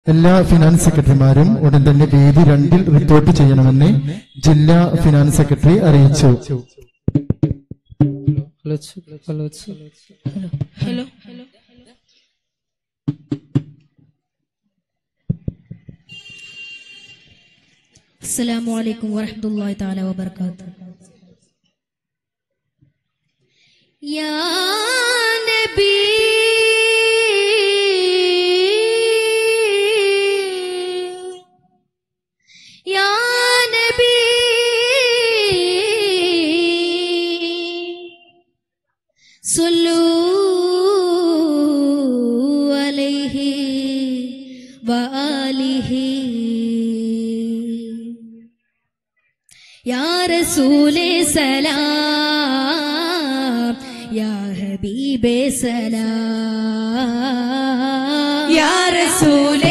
എല്ലാ ഫിനാൻസ് സെക്രട്ടറിമാരും ഉടൻ തന്നെ വേദി രണ്ടിൽ റിപ്പോർട്ട് ചെയ്യണമെന്ന് ജില്ലാ ഫിനാൻസ് സെക്രട്ടറി അറിയിച്ചു ഹലോ ഹലോ ഹലോ ഹലോ السلام عليكم ورحمة الله تعالى وبركاته يا نبي يا نبي صلوا عليه وآله يا رسول سلام يا حبيب سلام يا رسول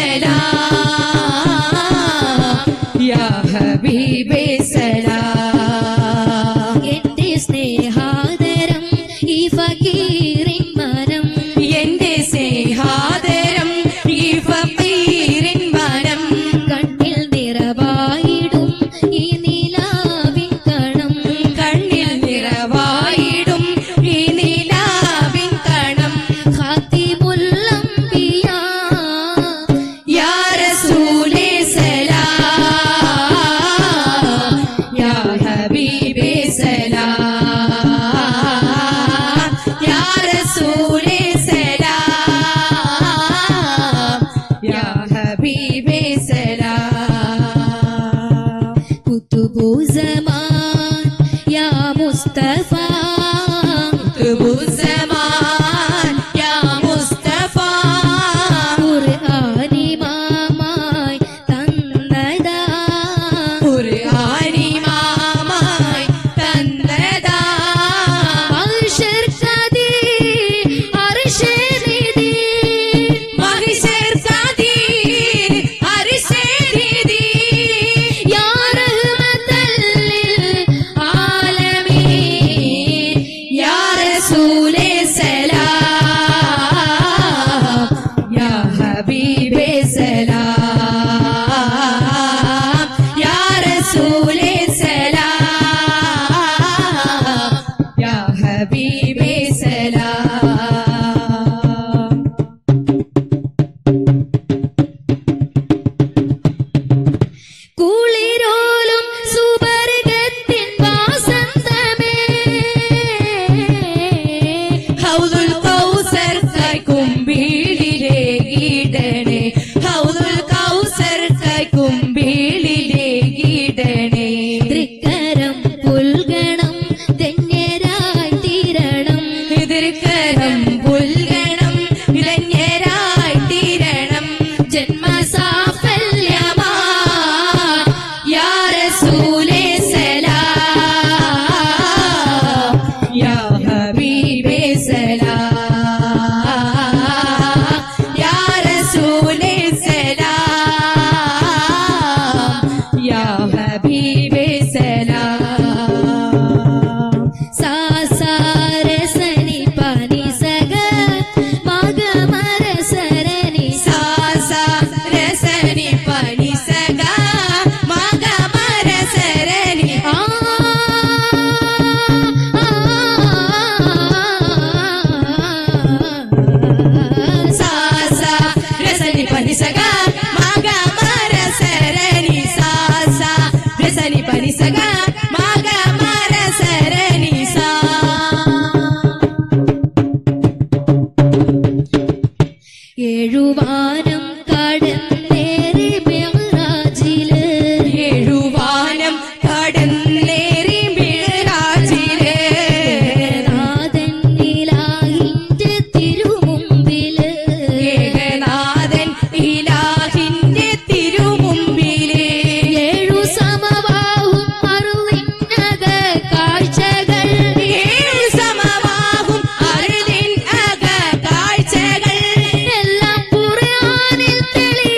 سلام يا حبيبي سلام എന്റെ സ്നേഹാദരം ഈ ഫക്കീറിൻ മനം എന്റെ സ്നേഹാദരം ഈ ഫക്കീറിൻ മനം കണ്ണിൽ നിറവായിടും ഈ നിലാവിൻ കണം കണ്ണിൽ നിറവായിടും ഈ നിലാവിൻ കണം ഖാത്തിമുൽ അംബിയ യാ റസൂലേ സലാം യാ ഹബീബേ സലാം യാ റസൂലേ സലാം യാ ഹബീബേ സലാം കുത്തുബു സമാൻ യാ മുസ്തഫ തുബുസമാൻ യാ മുസ്തഫ ഖുർആനിമാമായി തന്നതാ ഖുർആനിമാമായി തന്നതാ അർശർ കദി അർശേ നിധി മഹിഷർ സാദി അരിശേരിതി യാ റഹ്മത്തൽ ലിൽ ആലമീൻ യാ റസൂലേ സലാം യാ ഹബീബേ സലാം യാ റസൂലേ സലാം യാ ഹബീബേ സലാം കുളിരോലും സുവർഗത്തിൻ വാസന്തമേ ഹൗദുൽ കൗസർ കൈ കുമ്പിളിലെ ഗീടണേ ഹൗദുൽ കൗസർ കൈ കുമ്പിളിലെ ഗീടണേ തൃക്കരം പുൽഗണം ധന്യരായി തീരണം എതിർക്കരം പുൽഗണം ഇളഞ്ഞരായി തീരണം ജന്മസാഫല്യമാ യാ റസൂലേ സലാം യാ ഹബീബേ സലാം യാ റസൂലേ സലാം യാ ഹബീബേ സലാം സാസാരസനി പനി സഗ മഗമരസരണി സാസാ രസനി പനി സഗ മഗമരസരണി ആ സാസാ രസനി പനി സഗ മഗമരസരണി സാസാ രസനി പനി സഗ മഗമരസരണി സാ ഏഴുവാനം കടന്നേറി മെഹ്റാജില് ഏഴുവാനം കടന്നേറി മിഴറാജിലേ നാഥൻ നിലാഹിന്റെ തിരുമുമ്പില് ഏകനാഥൻ ഇലാഹിന്റെ തിരുമുമ്പിലേ ഏഴു സമവാഹും അറുളിന്നക കാഴ്ചകൾ ഏഴ് സമവാഹും അരുളിൻ അക കാഴ്ചകൾ എല്ലാം ഖുർആനിൽ തെളി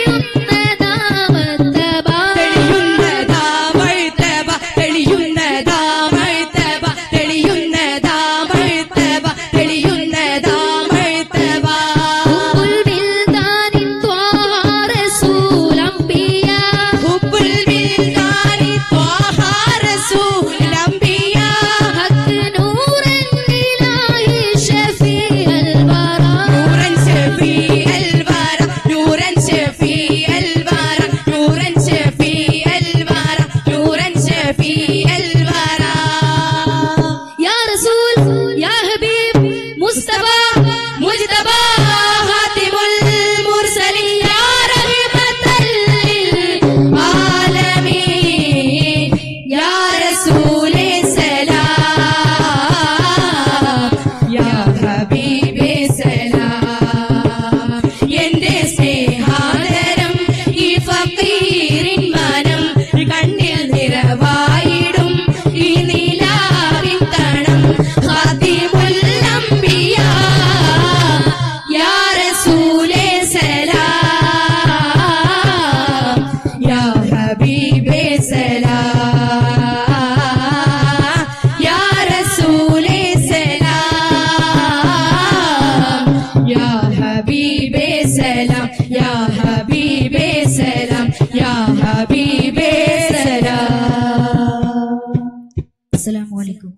ഹബീബേ സലാം അസ്സലാമു അലൈക്കും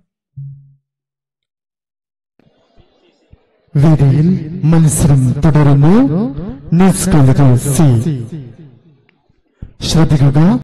വേദിയിൽ മത്സരം തുടരുന്നു ന്യൂസ് കോളേജ് സി ശ്രദ്ധിക്കുക